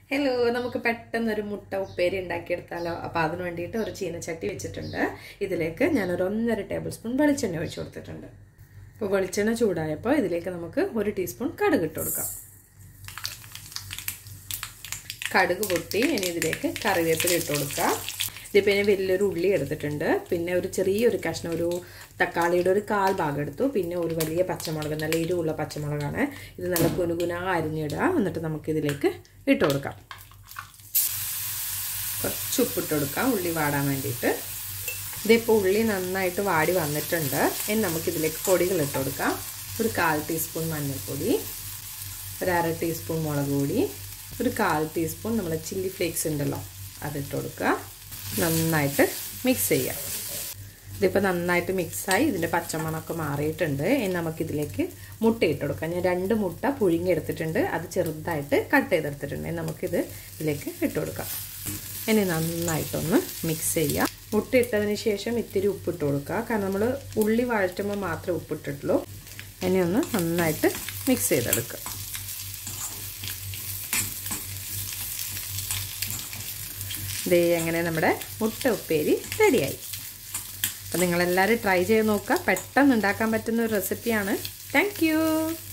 hello നമുക്ക് പെട്ടെന്ന് ഒരു മുട്ട ഉപ്പേരി ഉണ്ടാക്കിയെടുത്താലോ അപ്പോൾ അതിന് വേണ്ടിയിട്ട് ഒരു ചീനച്ചട്ടി വെച്ചിട്ടുണ്ട് ഇതിലേക്ക് ഞാനൊരു ഒന്നര ടേബിൾ സ്പൂൺ വെളിച്ചെണ്ണ ഒഴിച്ചു കൊടുത്തിട്ടുണ്ട് അപ്പോൾ വെളിച്ചെണ്ണ ചൂടായപ്പോൾ ഇതിലേക്ക് നമുക്ക് ഒരു ടീസ്പൂൺ കടുക് ഇട്ട് കൊടുക്കാം കടുക് പൊട്ടി ഇനി ഇതിലേക്ക് കറിവേപ്പില ഇട്ട് കൊടുക്കുക ഇതിപ്പോൾ ഇനി വലിയൊരു ഉള്ളി എടുത്തിട്ടുണ്ട് പിന്നെ ഒരു ചെറിയൊരു കഷ്ണം ഒരു തക്കാളിയുടെ ഒരു കാൽ ഭാഗം എടുത്തു പിന്നെ ഒരു വലിയ പച്ചമുളക് നല്ല എരിവുള്ള പച്ചമുളകാണ് ഇത് നല്ല കുനുകുന അരിഞ്ഞിടുക എന്നിട്ട് നമുക്കിതിലേക്ക് ഇട്ട് കൊടുക്കാം കുറച്ച് ഉപ്പിട്ട് കൊടുക്കാം ഉള്ളി വാടാൻ വേണ്ടിയിട്ട് ഇതിപ്പോൾ ഉള്ളി നന്നായിട്ട് വാടി വന്നിട്ടുണ്ട് ഇനി നമുക്കിതിലേക്ക് പൊടികൾ ഇട്ട് കൊടുക്കാം ഒരു കാൽ ടീസ്പൂൺ മഞ്ഞൾപ്പൊടി ഒരു അര ടീസ്പൂൺ മുളക് പൊടി ഒരു കാൽ ടീസ്പൂൺ നമ്മുടെ ചില്ലി ഫ്ലേക്സ് ഉണ്ടല്ലോ അതിട്ട് കൊടുക്കുക നന്നായിട്ട് മിക്സ് ചെയ്യുക ഇതിപ്പോൾ നന്നായിട്ട് മിക്സായി ഇതിൻ്റെ പച്ചമണമൊക്കെ മാറിയിട്ടുണ്ട് ഇനി നമുക്കിതിലേക്ക് മുട്ട ഇട്ട് കൊടുക്കാം ഞാൻ രണ്ട് മുട്ട പുഴുങ്ങിയെടുത്തിട്ടുണ്ട് അത് ചെറുതായിട്ട് കട്ട് ചെയ്തെടുത്തിട്ടുണ്ട് ഇനി നമുക്കിത് ഇതിലേക്ക് ഇട്ട് കൊടുക്കാം ഇനി നന്നായിട്ടൊന്ന് മിക്സ് ചെയ്യുക മുട്ട ഇട്ടതിന് ശേഷം ഇത്തിരി ഉപ്പിട്ട് കൊടുക്കുക കാരണം നമ്മൾ ഉള്ളി വഴറ്റുമ്പോൾ മാത്രമേ ഉപ്പിട്ടിട്ടുള്ളൂ ഇനി ഒന്ന് നന്നായിട്ട് മിക്സ് ചെയ്തെടുക്കുക ദേ അങ്ങനെ നമ്മുടെ മുട്ട ഉപ്പേരി റെഡിയായി അപ്പോൾ നിങ്ങളെല്ലാവരും ട്രൈ ചെയ്ത് നോക്കുക പെട്ടെന്ന് ഉണ്ടാക്കാൻ പറ്റുന്ന ഒരു റെസിപ്പിയാണ് താങ്ക്